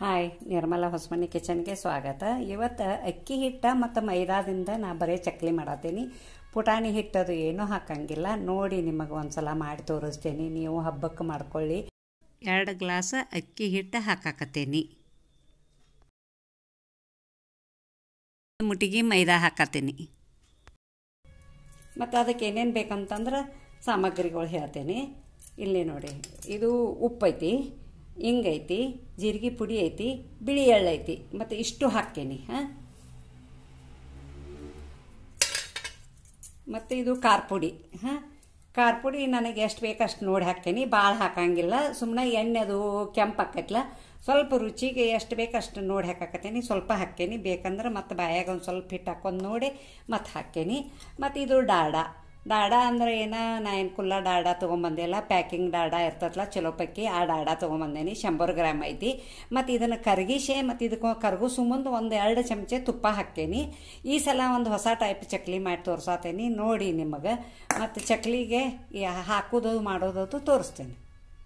hi Nirmala Hosamani ಕಿಚನ್ಗೆ ಸ್ವಾಗತ ಇವತ್ತು ಅಕ್ಕಿ ಹಿಟ್ಟ ಮತ್ತು ಮೈದಾದಿಂದ ನಾ ಬರೀ ಚಕ್ಲಿ ಮಾಡತ್ತೀನಿ ಪುಟಾಣಿ ಹಿಟ್ಟದು ಏನೂ ಹಾಕಂಗಿಲ್ಲ ನೋಡಿ ನಿಮಗೆ ಒಂದ್ಸಲ ಮಾಡಿ ತೋರಿಸ್ತೀನಿ ನೀವು ಹಬ್ಬಕ್ಕೆ ಮಾಡ್ಕೊಳ್ಳಿ ಎರಡು ಗ್ಲಾಸ್ ಅಕ್ಕಿ ಹಿಟ್ಟು ಹಾಕಾಕತ್ತೇನಿ ಮುಟಿಗೆ ಮೈದಾ ಹಾಕತ್ತೀನಿ ಮತ್ತು ಅದಕ್ಕೆ ಏನೇನು ಬೇಕಂತಂದ್ರೆ ಸಾಮಗ್ರಿಗಳು ಹೇಳ್ತೇನೆ ಇಲ್ಲಿ ನೋಡಿ ಇದು ಉಪ್ಪು ಐತಿ ಹಿಂಗೈತಿ ಜೀರಿಗೆ ಪುಡಿ ಐತಿ ಬಿಳಿ ಎಳ್ಳು ಐತಿ ಮತ್ತು ಇಷ್ಟು ಹಾಕ್ತೇನೆ ಹಾಂ ಮತ್ತು ಇದು ಖಾರ ಪುಡಿ ಹಾಂ ಖಾರ ಪುಡಿ ನನಗೆ ಎಷ್ಟು ಬೇಕು ಅಷ್ಟು ನೋಡಿ ಹಾಕ್ತೇನೆ ಭಾಳ ಹಾಕಂಗಿಲ್ಲ ಸುಮ್ಮನೆ ಎಣ್ಣೆದು ಕೆಂಪು ಹಾಕೈತ್ಲ ಸ್ವಲ್ಪ ರುಚಿಗೆ ಎಷ್ಟು ಬೇಕು ಅಷ್ಟು ನೋಡಿ ಹಾಕಾಕತ್ತೀನಿ ಸ್ವಲ್ಪ ಹಾಕ್ತೇನೆ ಬೇಕಂದ್ರೆ ಮತ್ತು ಬಾಯಾಗ ಒಂದು ಸ್ವಲ್ಪ ಹಿಟ್ಟು ಹಾಕೊಂಡು ನೋಡಿ ಮತ್ತು ಹಾಕ್ತೇನೆ ಮತ್ತು ಇದು ಡಾಡ ಡಾಡ ಅಂದ್ರೆ ಏನ ನಾ ಏನು ಕುಲ್ಲ ಡಾಡ ತೊಗೊಂಬಂದಿಲ್ಲ ಪ್ಯಾಕಿಂಗ್ ಡಾಡ ಇರ್ತದಲ್ಲ ಚಲೋ ಪೈಕಿ ಆ ಡಾಡ ತೊಗೊಂಬಂದೇನಿ ಶಂಬರ್ ಗ್ರಾಮ್ ಐತಿ ಮತ್ತು ಇದನ್ನು ಕರಗಿಸೆ ಮತ್ತು ಇದಕ್ಕೆ ಕರಗಿಸು ಮುಂದೆ ಒಂದು ಎರಡು ಚಮಚೆ ತುಪ್ಪ ಹಾಕ್ತೇನೆ ಈ ಸಲ ಒಂದು ಹೊಸ ಟೈಪ್ ಚಕ್ಲಿ ಮಾಡಿ ತೋರ್ಸಾತೇನಿ ನೋಡಿ ನಿಮಗೆ ಮತ್ತು ಚಕ್ಲಿಗೆ ಹಾಕೋದು ಮಾಡೋದು ತೋರಿಸ್ತೇನೆ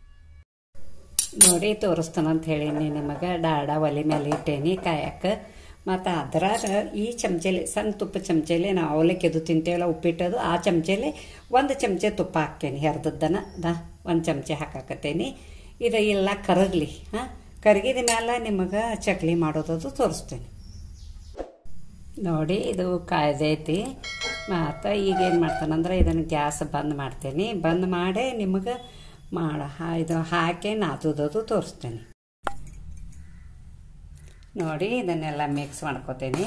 ನೋಡಿ ತೋರಿಸ್ತಾನಂತ ಹೇಳೀನಿ ನಿಮಗೆ ಡಾಡ ಒಲೆ ಮೇಲೆ ಇಟ್ಟೇನಿ ಕಾಯಕ್ಕೆ ಮತ್ತು ಅದ್ರಾಗ ಈ ಚಮಚೆಲೆ ಸಣ್ಣ ತುಪ್ಪ ಚಮಚೆಲೆ ನಾವು ಅವಲಕ್ಕಿ ಅದು ತಿಂತೇವಲ್ಲ ಉಪ್ಪಿಟ್ಟದು ಆ ಚಮಚೆಲೆ ಒಂದು ಚಮಚೆ ತುಪ್ಪ ಹಾಕ್ತೇನೆ ಹೆರ್ದದ್ದನ ದಾ ಒಂದು ಚಮಚೆ ಹಾಕಾಕತ್ತೇನಿ ಇದು ಎಲ್ಲ ಕರಗಲಿ ಹಾಂ ಕರಗಿದ ಮೇಲೆ ನಿಮಗೆ ಚಕ್ಲಿ ಮಾಡೋದದು ತೋರಿಸ್ತೇನೆ ನೋಡಿ ಇದು ಕಾಯ್ದೈತಿ ಮತ್ತು ಈಗ ಏನು ಮಾಡ್ತಾನಂದ್ರೆ ಇದನ್ನು ಗ್ಯಾಸ್ ಬಂದ್ ಮಾಡ್ತೇನೆ ಬಂದ್ ಮಾಡಿ ನಿಮಗೆ ಮಾಡ ಇದು ಹಾಕಿ ನಾದೋದದು ತೋರಿಸ್ತೇನೆ ನೋಡಿ ಇದನ್ನೆಲ್ಲ ಮಿಕ್ಸ್ ಮಾಡ್ಕೋತೀನಿ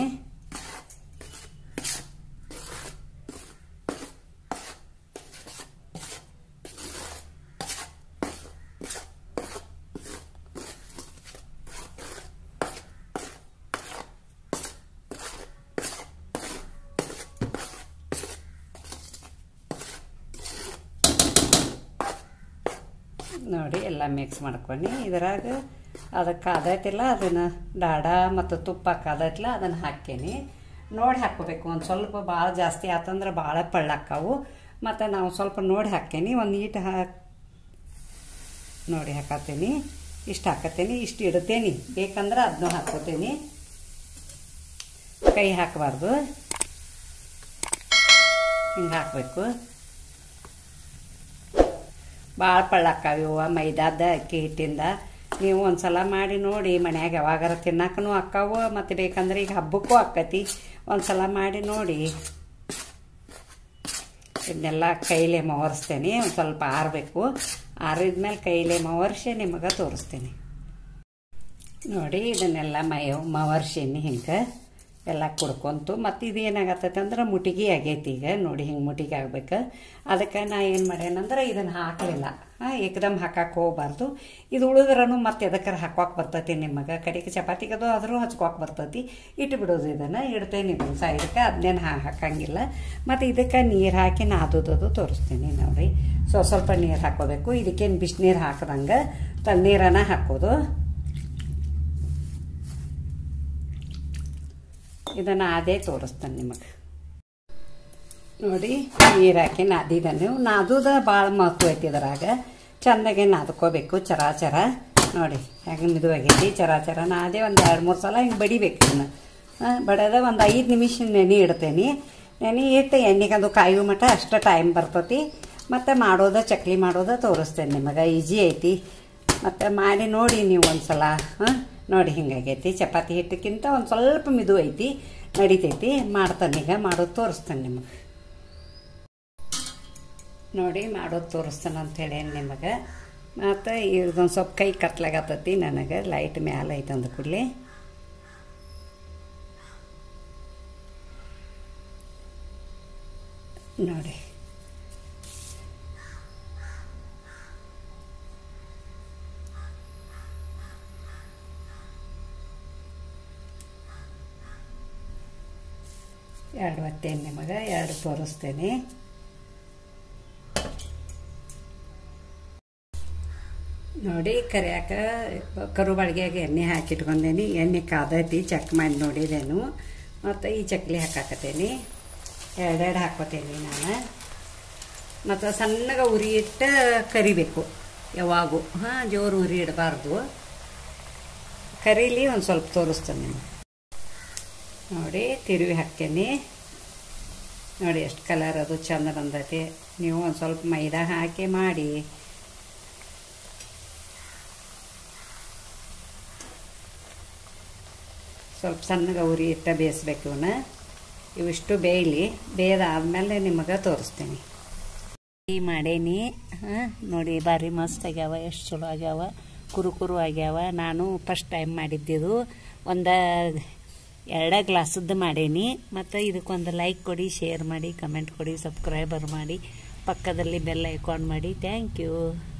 ನೋಡಿ ಎಲ್ಲ ಮಿಕ್ಸ್ ಮಾಡ್ಕೊಂಡು ಇದ್ರಾಗ ಅದಕ್ಕೆ ಕಾದೈತಿಲ್ಲ ಅದನ್ನು ಡಾಡ ಮತ್ತು ತುಪ್ಪ ಕಾದೈತಿಲ್ಲ ಅದನ್ನು ಹಾಕೇನಿ ನೋಡಿ ಹಾಕ್ಕೋಬೇಕು ಒಂದು ಸ್ವಲ್ಪ ಭಾಳ ಜಾಸ್ತಿ ಆತಂದ್ರೆ ಭಾಳ ಪಳ್ಳಾಕಾವು ಮತ್ತು ನಾವು ಸ್ವಲ್ಪ ನೋಡಿ ಹಾಕೇನಿ ಒಂದು ಈಟ್ ಹಾಕಿ ನೋಡಿ ಹಾಕತ್ತೀನಿ ಇಷ್ಟು ಹಾಕತ್ತೀನಿ ಇಷ್ಟು ಇಡ್ತೇನೆ ಬೇಕಂದ್ರೆ ಅದನ್ನೂ ಹಾಕ್ಕೋತೀನಿ ಕೈ ಹಾಕಬಾರ್ದು ಹಿಂಗೆ ಹಾಕಬೇಕು ಭಾಳ ಪಳ್ಳಾಕಾವಿವ ಮೈದಾದ ಅಕ್ಕಿ ಹಿಟ್ಟಿಂದ ನೀವು ಒಂದ್ಸಲ ಮಾಡಿ ನೋಡಿ ಮನ್ಯಾಗ ಯಾವಾಗಾರ ತಿನ್ನಕ್ಕೂ ಅಕ್ಕಾವು ಮತ್ತು ಬೇಕಂದ್ರೆ ಈಗ ಹಬ್ಬಕ್ಕೂ ಆಕ್ಕತಿ ಒಂದ್ಸಲ ಮಾಡಿ ನೋಡಿ ಇದನ್ನೆಲ್ಲ ಕೈಲೇ ಮವರ್ಸ್ತೇನೆ ಒಂದು ಸ್ವಲ್ಪ ಆರಬೇಕು ಆರಿದ್ಮೇಲೆ ಕೈಲೇ ಮವರ್ಸಿ ನಿಮಗೆ ತೋರಿಸ್ತೇನೆ ನೋಡಿ ಇದನ್ನೆಲ್ಲ ಮೈ ಮವರ್ಸೀನಿ ಹಿಂಗೆ ಎಲ್ಲ ಕುಡ್ಕೊಂತು ಮತ್ತು ಇದು ಏನಾಗತ್ತೈತೆ ಅಂದ್ರೆ ಮುಟಿಗೆ ಆಗೈತಿ ಈಗ ನೋಡಿ ಹಿಂಗೆ ಮುಟಿಗೆ ಆಗ್ಬೇಕು ಅದಕ್ಕೆ ನಾ ಏನು ಮಾಡ್ಯಾನಂದ್ರೆ ಇದನ್ನು ಹಾಕಲಿಲ್ಲ ಹಾಂ ಏಕದಮ್ ಹಾಕಕ್ಕೆ ಹೋಗ್ಬಾರ್ದು ಇದು ಉಳಿದ್ರೂ ಮತ್ತೆ ಎದಕ್ಕಾರ ಹಾಕೋಕೆ ಬರ್ತೈತಿ ನಿಮಗೆ ಕಡೆಗೆ ಚಪಾತಿಗದು ಆದರೂ ಹಚ್ಕೋಕೆ ಬರ್ತೈತಿ ಇಟ್ಟು ಬಿಡೋದು ಇದನ್ನು ಇಡ್ತೇನೆ ಇದನ್ನು ಸೈಡ್ಗೆ ಅದನ್ನೇನು ಹಾಕಂಗಿಲ್ಲ ಮತ್ತು ಇದಕ್ಕೆ ನೀರು ಹಾಕಿ ನಾದೋದದು ತೋರಿಸ್ತೀನಿ ನೋಡಿ ಸೊ ಸ್ವಲ್ಪ ನೀರು ಹಾಕೋಬೇಕು ಇದಕ್ಕೇನು ಬಿಸಿನೀರು ಹಾಕದಂಗೆ ತಣ್ಣೀರನ್ನ ಹಾಕೋದು ಇದನ್ನು ಅದೇ ತೋರಿಸ್ತೇನೆ ನಿಮಗೆ ನೋಡಿ ನೀರು ಹಾಕಿ ನಾದಿದ್ದಾನೆ ನಾದುದ ಭಾಳ ಮಹತ್ವ ಐತಿ ಇದ್ರಾಗ ಚೆಂದಾಗೆ ನಾದ್ಕೋಬೇಕು ಚರ ಚರ ನೋಡಿ ಹೆಂಗೆ ಮಿದುವಾಗೈತಿ ಚರ ಚರ ನಾದೇ ಒಂದು ಎರಡು ಮೂರು ಸಲ ಹಿಂಗೆ ಬಡಿಬೇಕು ಇದನ್ನು ಬಡದ ಒಂದು ಐದು ನಿಮಿಷ ನೆನೆ ಇಡ್ತೇನೆ ನೆನೆ ಇಟ್ಟು ಎಣ್ಣೆಗೆ ಅದು ಕಾಯೋ ಮಟ್ಟ ಅಷ್ಟು ಟೈಮ್ ಬರ್ತೈತಿ ಮತ್ತು ಮಾಡೋದ ಚಕ್ಲಿ ಮಾಡೋದ ತೋರಿಸ್ತೇನೆ ನಿಮಗೆ ಈಜಿ ಐತಿ ಮತ್ತು ಮಾಡಿ ನೋಡಿ ನೀವು ಒಂದು ಸಲ ಹಾಂ ನೋಡಿ ಹಿಂಗಾಗೈತಿ ಚಪಾತಿ ಹಿಟ್ಟಕ್ಕಿಂತ ಒಂದು ಸ್ವಲ್ಪ ಮಿದು ಐತಿ ನಡಿತೈತಿ ಮಾಡ್ತಾನೀಗ ಮಾಡೋದು ತೋರಿಸ್ತಾನೆ ನಿಮಗೆ ನೋಡಿ ಮಾಡೋದು ತೋರಿಸ್ತಾನೆ ಅಂಥೇಳಿ ನಿಮಗೆ ಮತ್ತು ಇದೊಂದು ಸ್ವಲ್ಪ ಕೈ ಕತ್ಲಾಗತ್ತತಿ ನನಗೆ ಲೈಟ್ ಮ್ಯಾಲೆ ಐತೆ ಅಂದ ಕೂಡಲೇ ನೋಡಿ ಎರಡು ಒತ್ತೇನೆ ನಿಮಗೆ ಎರಡು ತೋರಿಸ್ತೇನೆ ನೋಡಿ ಕರಿಯಾಕ ಕರು ಬಾಳಿಗೆಗೆ ಎಣ್ಣೆ ಹಾಕಿಟ್ಕೊಂಡೇನಿ ಎಣ್ಣೆ ಕಾದೈತಿ ಚೆಕ್ ಮಾಡಿ ನೋಡಿದೇನು ಮತ್ತು ಈ ಚಕ್ಲಿ ಹಾಕಾಕತ್ತೇನಿ ಎರಡೆರಡು ಹಾಕೋತೇನಿ ನಾನು ಮತ್ತು ಸಣ್ಣಗೆ ಉರಿ ಇಟ್ಟು ಕರಿಬೇಕು ಯಾವಾಗೂ ಹಾಂ ಜೋರು ಉರಿ ಇಡಬಾರ್ದು ಕರೀಲಿ ಒಂದು ಸ್ವಲ್ಪ ತೋರಿಸ್ತೇನೆ ನಿಮ್ಗೆ ನೋಡಿ ತಿರುವಿ ಹಾಕ್ತೇನೆ ನೋಡಿ ಎಷ್ಟು ಕಲರ್ ಅದು ಚಂದ ಬಂದೈತಿ ನೀವು ಒಂದು ಸ್ವಲ್ಪ ಮೈದಾ ಹಾಕಿ ಮಾಡಿ ಸ್ವಲ್ಪ ಸಣ್ಣಗೆ ಉರಿ ಇಟ್ಟ ಬೇಯಿಸ್ಬೇಕು ಇವನ್ನ ಇವಿಷ್ಟು ಬೇಯಲಿ ಬೇಯ್ದಾದ್ಮೇಲೆ ನಿಮಗೆ ತೋರಿಸ್ತೀನಿ ಈ ಮಾಡೇನಿ ಹಾಂ ನೋಡಿ ಭಾರಿ ಮಸ್ತ್ ಆಗ್ಯಾವ ಎಷ್ಟು ಚಲೋ ಆಗ್ಯಾವ ಕುರು ಕುರು ಆಗ್ಯಾವ ನಾನು ಫಸ್ಟ್ ಟೈಮ್ ಮಾಡಿದ್ದಿದ್ದು ಒಂದು ಎರಡ ಗ್ಲಾಸದ್ದು ಮಾಡೇನಿ ಮತ್ತು ಇದಕ್ಕೊಂದು ಲೈಕ್ ಕೊಡಿ ಶೇರ್ ಮಾಡಿ ಕಮೆಂಟ್ ಕೊಡಿ ಸಬ್ಸ್ಕ್ರೈಬರ್ ಮಾಡಿ ಪಕ್ಕದಲ್ಲಿ ಬೆಲ್ಲ ಐಕಾನ್ ಮಾಡಿ ಥ್ಯಾಂಕ್ ಯು